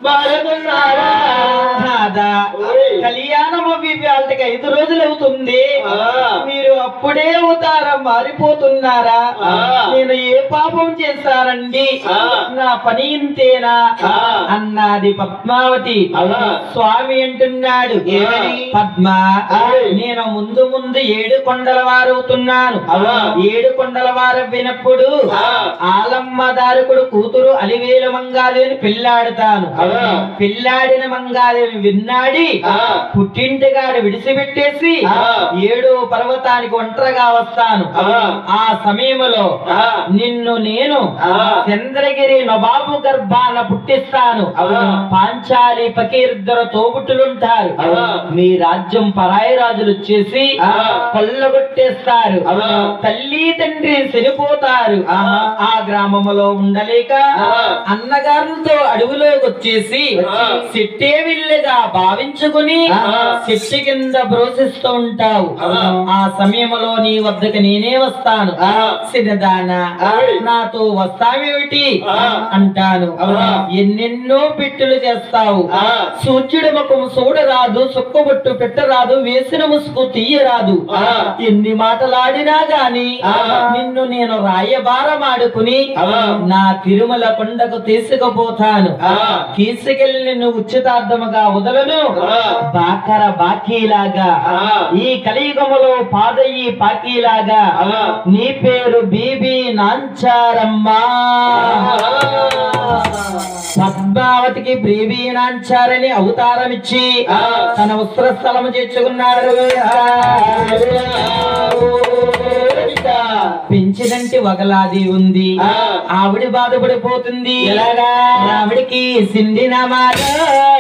బాగున్నారా నాదా ఓయ్. కళ్యాణం అవి వాళ్ళకి ఐదు రోజులు అవుతుంది ఆ. మీరు అప్పుడే అవుతారా మారిపోతున్నారా ఆ. నేను ఏ పాపం చేశానండి ఆ. నా పని ఇంతేనా ఆ. అన్నది పద్మావతి అలా. స్వామి అంటున్నాడు ఏమని? పద్మ ఓయ్. నేను ముందు ముందు ఏడు కొండల వారవుతున్నాను అలా. ఏడు కొండల వారు వినప్పుడు ఆ. ఆలమ్మ దారుకుడు కూతురు అలివేలు మంగాదేవిని పెళ్ళాడుతాను అలా. పెళ్ళాడిన మంగాదేవి విన్నాడి ఆ. పుట్టింటిగాడు విడిచిపెట్టేసి ఆ. ఏడు పర్వతానికి ఒంటరిగా వస్తాను అలా. ఆ సమయంలో ఆ. నిన్ను నేను ఆ. చంద్రగిరి నవాబు గర్భాన పుట్టిస్తాను అలా. పాంచాలి పకీరిద్దరు తోబుట్టులుంటారు అలా. మీ రాజ్యం పరాయి రాజులు వచ్చేసి ఆ. కొల్లగొట్టేస్తారు అలా. తల్లి తండ్రి చనిపోతారు ఆహా. ఆ గ్రామంలో ఉండలేక ఆ. అన్నగారులతో అడవిలోకి వచ్చేసి ఆ. సిట్టే విల్లుగా భావించుకుని ఆ. సిట్టి కింద బ్రోసిస్తూ ఉంటావు ఆ. ఆ సమయంలో నీ వద్దకు నేనే వస్తాను ఆ. సినదాన ఆయ్. నాతో వస్తావేమిటి ఆ. అంటాను అవునా? ఎన్నెన్నో పెట్టులు చేస్తావు ఆ. సూర్యుడి ముఖం చూడరాదు సుక్కబొట్టు పెట్టరాదు వేసిన ముసుగు తీయరాదు ఆ. ఎన్ని మాటలాడినా గాని ఆ. నిన్ను నేను రాయబారమాడుకుని ఆ. నా తిరుమల కొండకు తీసుకుపోతాను ఆ. తీసుకెళ్లి నిన్ను ఉచితార్థముగా వదలను ఆ. బాకర బాకీలాగా ఆ. ఈ కలియుగములో పాదయ్యి పాకీలాగా ఆ. నీ పేరు బీబీ నాంచారమ్మా పద్మావతికి బీబీ నాంచారని అవతారం ఇచ్చి ఆ. తన వస్త్రస్థలము చేర్చుకున్నాడు పెంచినంటి వగలాది ఉంది ఆ. ఆవిడ బాధపడిపోతుంది ఎలాగా? ఆవిడికి సిండిన మాట